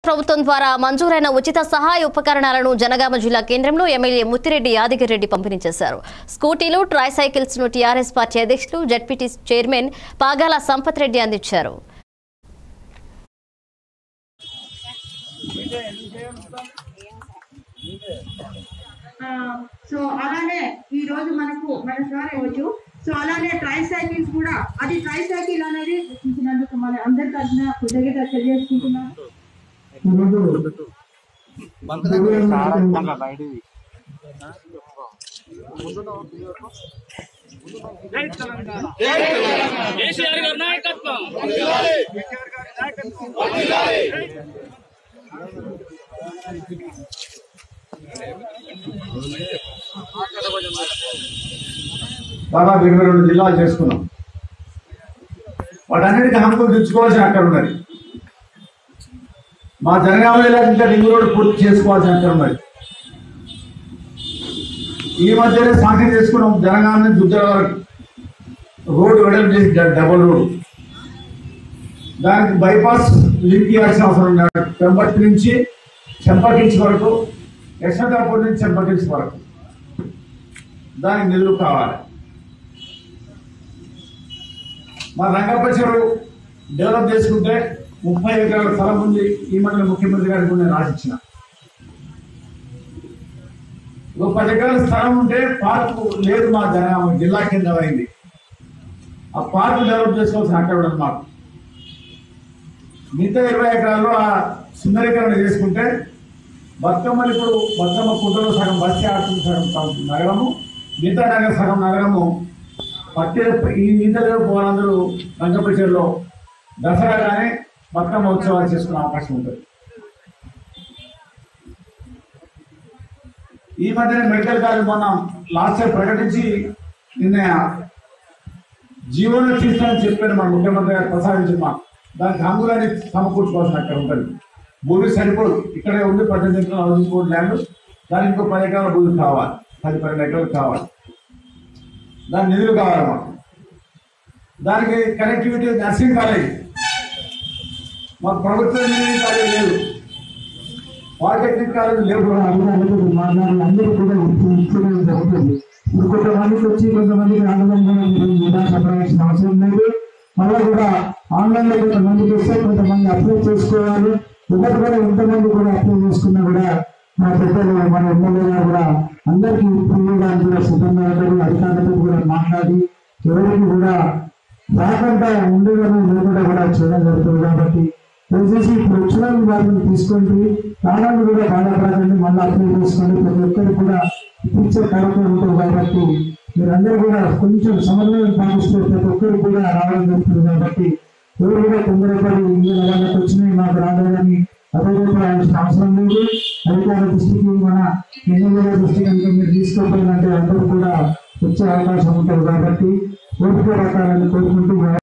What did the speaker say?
ప్రభుత్వం ద్వారా మంజూరైన ఉచిత సహాయ ఉపకరణాలను జనగామ జిల్లా కేంద్రంలో ఎమ్మెల్యే ముత్తిరెడ్డి యాదగిరెడ్డి పంపిణీ చేశారు స్కూటీలు ట్రై సైకిల్స్ ను టీఆర్ఎస్ పార్టీ అధ్యక్షులు జడ్పీటీ చైర్మన్ పాగాల సంపత్ రెడ్డి అందించారు ఆ, సో అలానే ఈ రోజు మనకు మన సార్ ఇవ్వచ్చు సో అలానే ట్రై సైకిల్స్ కూడా అది ట్రై సైకిల్ అనేది ఇచ్చినందుకు మన అందరి తరఫున కృతజ్ఞత తెలియజేసుకుంటున్నాను కేసీఆర్ గారి నాయకత్వం దాదాపు ఇరవై రెండు జిల్లాలు చేసుకున్నాం వాటన్నిటికీ హక్కులు తెచ్చుకోవాల్సిన అక్కడ ఉన్నది మా జనగామ జిల్లా ఇంకా రింగ్ రోడ్ పూర్తి చేసుకోవాల్సిన అక్కడ ఉన్నది ఈ మధ్యనే సాంక్షన్ చేసుకున్నాం జనగామ నుంచి దుద్దల వరకు రోడ్డు వెడల్పు చేసి డ- డబుల్ రోడ్ దానికి బైపాస్ లింక్ చేయాల్సిన అవసరం ఉంది పెంపటి నుంచి చెంపకించి వరకు యశ్వంతపూర్ నుంచి చెంపకించి వరకు దానికి నిధులు కావాలి మా రంగప్ప చెరువు డెవలప్ చేసుకుంటే ముప్పై ఎకరాల స్థలం ఉంది ఈ మధ్య ముఖ్యమంత్రి గారికి కూడా నేను రాసిచ్చిన ఒక పది ఎకరాల స్థలం ఉంటే పార్కు లేదు మా జన జిల్లా కేంద్రం అయింది ఆ పార్కు డెవలప్ చేసుకోవాల్సిన అక్కడ ఉన్నది మాకు మిగతా ఇరవై ఎకరాల్లో ఆ సుందరీకరణ చేసుకుంటే బతుకమ్మలు ఇప్పుడు బతుకమ్మ కుంటలో సగం బస్సు ఆడుతుంది సగం త- నగరము మిగతా నగర సగం నగరము పట్టి ఈ ఈతలో పోలందరూ రంగపరిచయలో దసరా కానీ బతుకమ్మ ఉత్సవాలు చేసుకునే అవకాశం ఉంటుంది ఈ మధ్యన మెడికల్ కాలేజ్ మొన్న లాస్ట్ ఇయర్ ప్రకటించి నిన్న జీవన తీస్తానని చెప్పాడు మన ముఖ్యమంత్రి గారు ప్రసాదించి మా దానికి హంగులని సమకూర్చుకోవాల్సిన అక్కడ ఉంటుంది భూమి సరిపోదు ఇక్కడే ఉంది పద్దెనిమిది ఎకరాల హౌసింగ్ బోర్డు ల్యాండ్ దానికి ఇంకో పది ఎకరాల భూమి కావాలి పది పన్నెండు ఎకరాలు కావాలి దాని నిధులు కావాలి మాకు దానికి కనెక్టివిటీ నర్సింగ్ కాలేజ్ మాకు ప్రభుత్వ ఇంజనీరింగ్ కాలేజ్ లేదు పాలిటెక్నిక్ కాలేజ్ లేవు అందరూ కూడా ఇచ్చేయడం జరుగుతుంది ఇప్పుడు కొంతమందికి వచ్చి కొంతమందికి ఆన్లైన్ సంప్రదించిన అవసరం లేదు మళ్ళీ కూడా ఆన్లైన్ లో కొంతమందికి వస్తే కొంతమంది అప్లై చేసుకోవాలి ఎవరు కూడా ఎంతమంది కూడా అప్లై చేసుకున్నా కూడా మా పెద్దలు మన ఎమ్మెల్యే గారు కూడా అందరికీ ఇవ్వడానికి కూడా సిద్ధంగా ఉంటారు అధికారులతో కూడా మాట్లాడి ఎవరికి కూడా రాకుండా ఉండేదని లేకుండా కూడా చేయడం జరుగుతుంది కాబట్టి దయచేసి ఇప్పుడు వచ్చిన వారిని తీసుకోండి ప్రాణాలు కూడా బాధపడకండి మళ్ళీ అప్లై చేసుకోండి ప్రతి ఒక్కరికి కూడా ఇచ్చే కార్యక్రమం ఉంటుంది కాబట్టి మీరందరూ కూడా కొంచెం సమన్వయం పాటిస్తే ప్రతి ఒక్కరికి కూడా రావడం జరుగుతుంది కాబట్టి ఎవరు కూడా తొందరపడి ఇందులో వాళ్ళకి వచ్చినాయి మాకు రాలేదని అదే చెప్పాల్సిన అవసరం లేదు అధికార దృష్టికి మన ఎమ్మెల్యే దృష్టికి కనుక మీరు తీసుకోకపోయినట్టే అందరూ కూడా వచ్చే అవకాశం ఉంటుంది కాబట్టి ఓపిక పట్టాలని కోరుకుంటూ